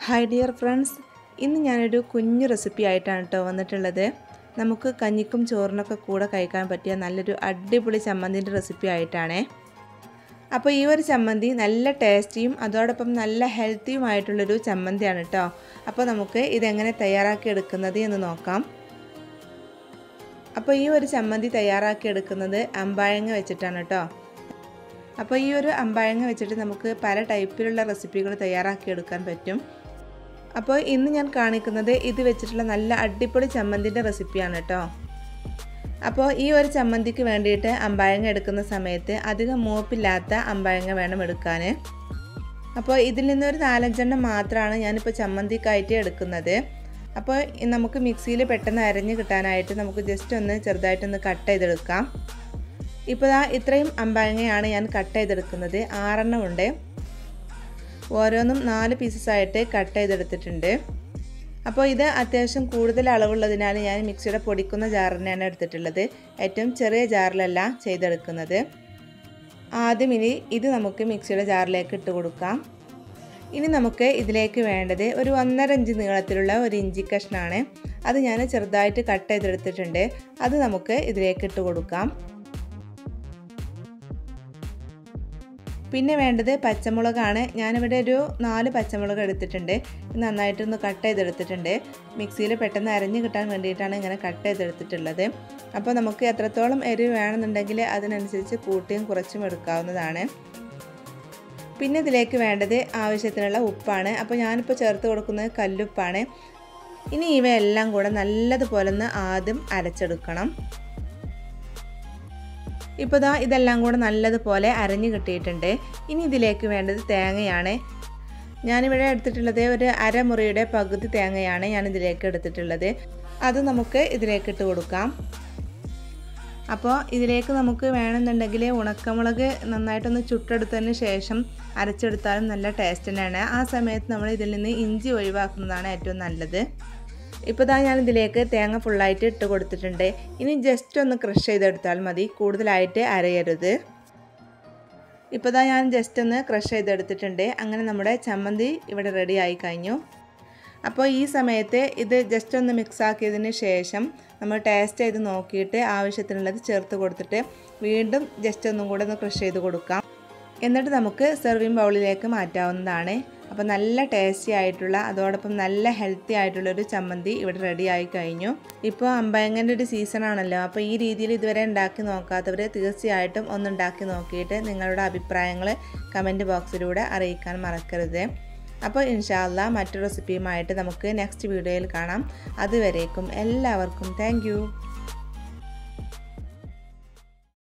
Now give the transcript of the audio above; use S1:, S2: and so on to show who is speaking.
S1: hi dear friends ഇന്ന് ഞാനൊരു കുഞ്ഞു റെസിപ്പി ആയിട്ടാണ് കേട്ടോ വന്നിട്ടുള്ളത് നമുക്ക് കഞ്ഞിക്കും ചോറിനൊക്കെ കൂടെ കഴിക്കാൻ പറ്റിയ നല്ലൊരു അടിപൊളി ചമ്മന്തിൻ്റെ റെസിപ്പി ആയിട്ടാണേ അപ്പോൾ ഈ ഒരു ചമ്മന്തി നല്ല ടേസ്റ്റിയും അതോടൊപ്പം നല്ല ഹെൽത്തിയുമായിട്ടുള്ളൊരു ചമ്മന്തിയാണ് കേട്ടോ അപ്പോൾ നമുക്ക് ഇതെങ്ങനെ തയ്യാറാക്കി എടുക്കുന്നത് എന്ന് നോക്കാം അപ്പോൾ ഈ ഒരു ചമ്മന്തി തയ്യാറാക്കി എടുക്കുന്നത് അമ്പായങ്ങ വെച്ചിട്ടാണ് കേട്ടോ അപ്പോൾ ഈ ഒരു അമ്പായങ്ങ വെച്ചിട്ട് നമുക്ക് പല ടൈപ്പിലുള്ള റെസിപ്പികൾ തയ്യാറാക്കി എടുക്കാൻ പറ്റും അപ്പോൾ ഇന്ന് ഞാൻ കാണിക്കുന്നത് ഇത് വെച്ചിട്ടുള്ള നല്ല അടിപൊളി ചമ്മന്തിൻ്റെ റെസിപ്പിയാണ് കേട്ടോ അപ്പോൾ ഈ ഒരു ചമ്മന്തിക്ക് വേണ്ടിയിട്ട് അമ്പായങ്ങ എടുക്കുന്ന സമയത്ത് അധികം മൂപ്പില്ലാത്ത അമ്പായങ്ങ വേണം എടുക്കാൻ അപ്പോൾ ഇതിൽ നിന്നൊരു നാലഞ്ചെണ്ണം മാത്രമാണ് ഞാനിപ്പോൾ ചമ്മന്തിക്കായിട്ട് എടുക്കുന്നത് അപ്പോൾ നമുക്ക് മിക്സിയിൽ പെട്ടെന്ന് അരഞ്ഞ് കിട്ടാനായിട്ട് നമുക്ക് ജസ്റ്റ് ഒന്ന് ചെറുതായിട്ടൊന്ന് കട്ട് ചെയ്തെടുക്കാം ഇപ്പോൾ ദാ ഇത്രയും അമ്പായങ്ങയാണ് ഞാൻ കട്ട് ചെയ്തെടുക്കുന്നത് ആറെണ്ണം ഉണ്ട് ഓരോന്നും നാല് പീസസ് ആയിട്ട് കട്ട് ചെയ്തെടുത്തിട്ടുണ്ട് അപ്പോൾ ഇത് അത്യാവശ്യം കൂടുതൽ അളവുള്ളതിനാൽ ഞാൻ മിക്സിയുടെ പൊടിക്കുന്ന ജാർ തന്നെയാണ് എടുത്തിട്ടുള്ളത് ഏറ്റവും ചെറിയ ജാറിലല്ല ചെയ്തെടുക്കുന്നത് ആദ്യം ഇനി ഇത് നമുക്ക് മിക്സിയുടെ ജാറിലേക്ക് ഇട്ട് കൊടുക്കാം ഇനി നമുക്ക് ഇതിലേക്ക് വേണ്ടത് ഒരു ഒന്നര ഇഞ്ച് നീളത്തിലുള്ള ഒരു ഇഞ്ചി കഷ്ണമാണ് അത് ഞാൻ ചെറുതായിട്ട് കട്ട് ചെയ്തെടുത്തിട്ടുണ്ട് അത് നമുക്ക് ഇതിലേക്ക് ഇട്ട് കൊടുക്കാം പിന്നെ വേണ്ടത് പച്ചമുളകാണ് ഞാനിവിടെ ഒരു നാല് പച്ചമുളക് എടുത്തിട്ടുണ്ട് നന്നായിട്ടൊന്ന് കട്ട് ചെയ്തെടുത്തിട്ടുണ്ട് മിക്സിയിൽ പെട്ടെന്ന് അരഞ്ഞ് കിട്ടാൻ വേണ്ടിയിട്ടാണ് ഇങ്ങനെ കട്ട് ചെയ്തെടുത്തിട്ടുള്ളത് അപ്പോൾ നമുക്ക് എത്രത്തോളം എരിവ് വേണമെന്നുണ്ടെങ്കിൽ അതിനനുസരിച്ച് കൂട്ടിയും കുറച്ചും എടുക്കാവുന്നതാണ് പിന്നെ ഇതിലേക്ക് വേണ്ടത് ആവശ്യത്തിനുള്ള ഉപ്പാണ് അപ്പോൾ ഞാനിപ്പോൾ ചേർത്ത് കൊടുക്കുന്നത് കല്ലുപ്പാണ് ഇനി ഇവയെല്ലാം കൂടെ നല്ലതുപോലെ ഒന്ന് ആദ്യം അരച്ചെടുക്കണം ഇപ്പോൾ ദാ ഇതെല്ലാം കൂടെ നല്ലതുപോലെ അരഞ്ഞു കിട്ടിയിട്ടുണ്ട് ഇനി ഇതിലേക്ക് വേണ്ടത് തേങ്ങയാണ് ഞാനിവിടെ എടുത്തിട്ടുള്ളത് ഒരു അരമുറിയുടെ പകുതി തേങ്ങയാണ് ഞാൻ ഇതിലേക്ക് എടുത്തിട്ടുള്ളത് അത് നമുക്ക് ഇതിലേക്ക് ഇട്ട് കൊടുക്കാം അപ്പോൾ ഇതിലേക്ക് നമുക്ക് വേണമെന്നുണ്ടെങ്കിൽ ഉണക്കമുളക് നന്നായിട്ടൊന്ന് ചുട്ടെടുത്തതിന് ശേഷം അരച്ചെടുത്താലും നല്ല ടേസ്റ്റ് തന്നെയാണ് ആ സമയത്ത് നമ്മൾ ഇതിൽ നിന്ന് ഇഞ്ചി ഒഴിവാക്കുന്നതാണ് ഏറ്റവും നല്ലത് ഇപ്പോൾ ഇതാ ഞാൻ ഇതിലേക്ക് തേങ്ങ ഫുള്ളായിട്ട് ഇട്ട് കൊടുത്തിട്ടുണ്ട് ഇനി ജസ്റ്റ് ഒന്ന് ക്രഷ് ചെയ്തെടുത്താൽ മതി കൂടുതലായിട്ട് അരയരുത് ഇപ്പോൾ ഇതാ ഞാൻ ജസ്റ്റ് ഒന്ന് ക്രഷ് ചെയ്തെടുത്തിട്ടുണ്ട് അങ്ങനെ നമ്മുടെ ചമ്മന്തി ഇവിടെ റെഡി ആയി കഴിഞ്ഞു അപ്പോൾ ഈ സമയത്ത് ഇത് ജസ്റ്റ് ഒന്ന് മിക്സ് ആക്കിയതിന് ശേഷം നമ്മൾ ടേസ്റ്റ് ചെയ്ത് നോക്കിയിട്ട് ആവശ്യത്തിനുള്ളത് ചേർത്ത് കൊടുത്തിട്ട് വീണ്ടും ജസ്റ്റ് ഒന്നും കൂടെ ഒന്ന് ക്രഷ് ചെയ്ത് കൊടുക്കാം എന്നിട്ട് നമുക്ക് സെർവിങ് ബൗളിലേക്ക് മാറ്റാവുന്നതാണ് അപ്പോൾ നല്ല ടേസ്റ്റി ആയിട്ടുള്ള അതോടൊപ്പം നല്ല ഹെൽത്തി ആയിട്ടുള്ള ഒരു ചമ്മന്തി ഇവിടെ റെഡി ആയി കഴിഞ്ഞു ഇപ്പോൾ അമ്പയങ്ങൻ്റെ ഒരു സീസൺ ആണല്ലോ അപ്പോൾ ഈ രീതിയിൽ ഇതുവരെ ഉണ്ടാക്കി നോക്കാത്തവർ തീർച്ചയായിട്ടും ഒന്ന് ഉണ്ടാക്കി നോക്കിയിട്ട് നിങ്ങളുടെ അഭിപ്രായങ്ങൾ കമൻറ്റ് ബോക്സിലൂടെ അറിയിക്കാൻ മറക്കരുത് അപ്പോൾ ഇൻഷാല്ല മറ്റൊരു റെസിപ്പിയുമായിട്ട് നമുക്ക് നെക്സ്റ്റ് വീഡിയോയിൽ കാണാം അതുവരേക്കും എല്ലാവർക്കും താങ്ക്